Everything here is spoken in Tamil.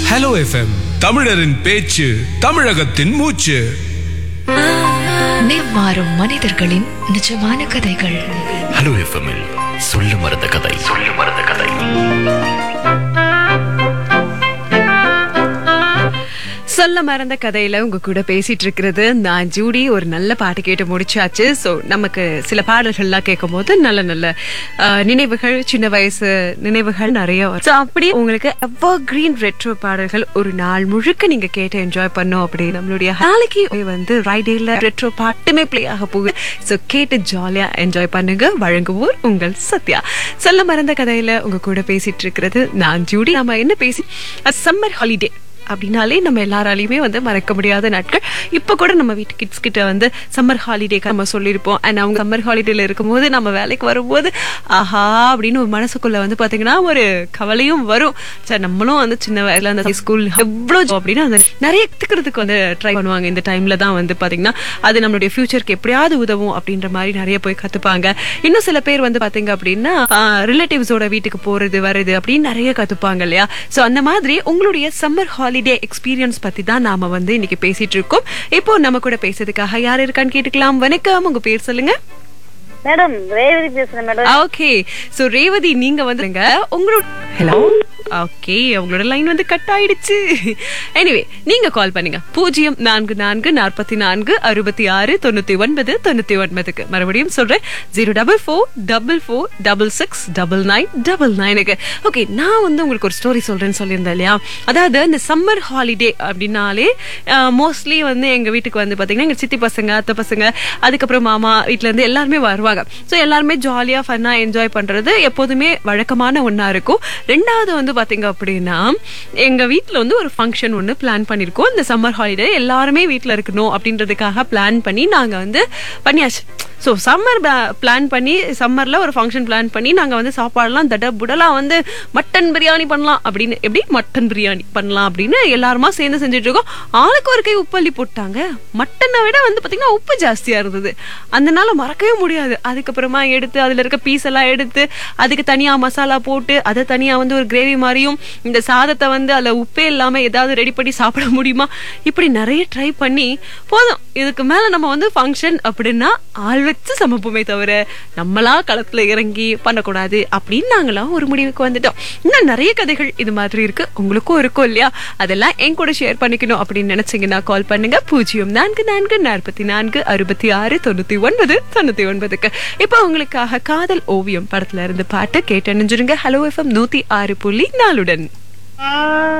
ஹலோ எஃப்எம் தமிழரின் பேச்சு தமிழகத்தின் மூச்சு நிர்மாறும் மனிதர்களின் நிஜமான கதைகள் ஹலோ எஃப்எம்மில் சொல்ல மறந்த கதை சொல்ல மறந்த கதை சொல்ல மறந்த கதையில உங்க கூட பேசிட்டு இருக்கிறது நான் ஜூடி ஒரு நல்ல பாட்டு கேட்டு முடிச்சாச்சு சோ நமக்கு சில பாடல்கள்லாம் கேட்கும் போது நல்ல நல்ல ஆஹ், நினைவுகள் சின்ன வயசு நினைவுகள் நிறைய வரும் So, அப்படி உங்களுக்கு எவர் கிரீன் ரெட்ரோ பாடல்கள் ஒரு நாள் முழுக்க நீங்க கேட்டு என்ஜாய் பண்ணும் அப்படி நம்மளுடைய நாளைக்கு வந்து ரைடேல ரெட்ரோ பாட்டுமே ப்ளே ஆக போகுது சோ கேட்டு ஜாலியா என்ஜாய் பண்ணுங்க வழங்குவோர் உங்கள் சத்யா சொல்ல மறந்த கதையில உங்க கூட பேசிட்டு இருக்கிறது நான் ஜூடி நாம என்ன பேசி சம்மர் ஹாலிடே அப்படின்னாலே நம்ம எல்லாராலையுமே வந்து மறக்க முடியாத நாட்கள் இப்போ கூட நம்ம வீட்டு கிட்ஸ் கிட்ட வந்து சம்மர் ஹாலிடேக்கு நம்ம சொல்லியிருப்போம் அண்ட் அவங்க சம்மர் ஹாலிடேல இருக்கும்போது நம்ம வேலைக்கு வரும்போது ஆஹா அப்படின்னு ஒரு மனசுக்குள்ள வந்து பாத்தீங்கன்னா ஒரு கவலையும் வரும் சரி நம்மளும் வந்து சின்ன வயசுல அந்த ஸ்கூல் எவ்வளோ அப்படின்னு அந்த நிறைய கத்துக்கிறதுக்கு வந்து ட்ரை பண்ணுவாங்க இந்த டைம்ல தான் வந்து பாத்தீங்கன்னா அது நம்மளுடைய ஃபியூச்சருக்கு எப்படியாவது உதவும் அப்படின்ற மாதிரி நிறைய போய் கத்துப்பாங்க இன்னும் சில பேர் வந்து பாத்தீங்க அப்படின்னா ரிலேட்டிவ்ஸோட வீட்டுக்கு போறது வருது அப்படின்னு நிறைய கத்துப்பாங்க இல்லையா சோ அந்த மாதிரி உங்களுடைய சம்மர் ஹாலிடே எக்ஸ்பீரியன்ஸ் பத்தி தான் நாம வந்து இன்னைக்கு பேசிட்டு இருக்கோம் இப்போ நம்ம கூட பேசுறதுக்காக யார் இருக்கான்னு கேட்டுக்கலாம் வணக்கம் உங்க பேர் சொல்லுங்க மேடம் ரேவதி பேசுறேன் மேடம் ஓகே சோ ரேவதி நீங்க வந்துங்க உங்களோட ஹலோ ஓகே உங்களோட லைன் வந்து கட் ஆயிடுச்சு எனிவே நீங்க கால் பண்ணுங்க பூஜ்ஜியம் நான்கு நான்கு நாற்பத்தி நான்கு அறுபத்தி ஆறு தொண்ணூத்தி ஒன்பது தொண்ணூத்தி ஒன்பதுக்கு மறுபடியும் சொல்றேன் zero double four double four double six double nine double நைனுக்கு ஓகே நான் வந்து உங்களுக்கு ஒரு ஸ்டோரி சொல்றேன்னு சொல்லியிருந்தேன் இல்லையா அதாவது இந்த சம்மர் ஹாலிடே அப்படின்னாலே மோஸ்ட்லி வந்து எங்க வீட்டுக்கு வந்து பாத்தீங்கன்னா எங்க சித்தி பசங்க அத்தை பசங்க அதுக்கப்புறம் மாமா வீட்ல இருந்து எல்லாருமே வருவாங்க ஸோ எல்லாருமே ஜாலியா ஃபன்னா என்ஜாய் பண்றது எப்போதுமே வழக்கமான ஒண்ணா இருக்கும் ரெண்டாவது வந்து பாத்தீங்க அப்படின்னா எங்க வீட்ல வந்து ஒரு ஃபங்க்ஷன் ஒன்று பிளான் பண்ணியிருக்கோம் இந்த சம்மர் ஹாலிடே எல்லாருமே வீட்ல இருக்கணும் அப்படின்றதுக்காக பிளான் பண்ணி நாங்க வந்து பண்ணியாச்சு ஸோ சம்மர் பிளான் பண்ணி சம்மர்ல ஒரு ஃபங்க்ஷன் பிளான் பண்ணி நாங்க வந்து சாப்பாடுலாம் தட புடலா வந்து மட்டன் பிரியாணி பண்ணலாம் அப்படின்னு எப்படி மட்டன் பிரியாணி பண்ணலாம் அப்படின்னு எல்லாருமா சேர்ந்து செஞ்சுட்டு இருக்கோம் ஆளுக்கு ஒரு கை உப்பள்ளி போட்டாங்க மட்டனை விட வந்து பாத்தீங்கன்னா உப்பு ஜாஸ்தியா இருந்தது அதனால மறக்கவே முடியாது அதுக்கப்புறமா எடுத்து அதுல இருக்க பீஸ் எல்லாம் எடுத்து அதுக்கு தனியா மசாலா போட்டு அதை தனியா வந்து ஒரு கிரேவி மாதிரியும் இந்த சாதத்தை வந்து அதுல உப்பே இல்லாம ஏதாவது ரெடி பண்ணி சாப்பிட முடியுமா இப்படி நிறைய ட்ரை பண்ணி போதும் இதுக்கு மேல நம்ம வந்து ஃபங்க்ஷன் அப்படின்னா ஆள் வச்சு சமைப்போமே தவிர நம்மளா களத்துல இறங்கி பண்ணக்கூடாது அப்படின்னு நாங்களாம் ஒரு முடிவுக்கு வந்துட்டோம் இன்னும் நிறைய கதைகள் இது மாதிரி இருக்கு உங்களுக்கும் இருக்கும் இல்லையா அதெல்லாம் என் கூட ஷேர் பண்ணிக்கணும் அப்படின்னு நினைச்சீங்கன்னா கால் பண்ணுங்க பூஜ்ஜியம் நான்கு நான்கு நாற்பத்தி நான்கு அறுபத்தி ஆறு தொண்ணூத்தி ஒன்பது தொண்ணூத்தி ஒன்பதுக்கு இப்போ உங்களுக்காக காதல் ஓவியம் படத்துல இருந்து பாட்டு கேட்டு அணிஞ்சிருங்க ஹலோ எஃப்எம் நூத்தி ஆறு புள்ளி நாலுடன்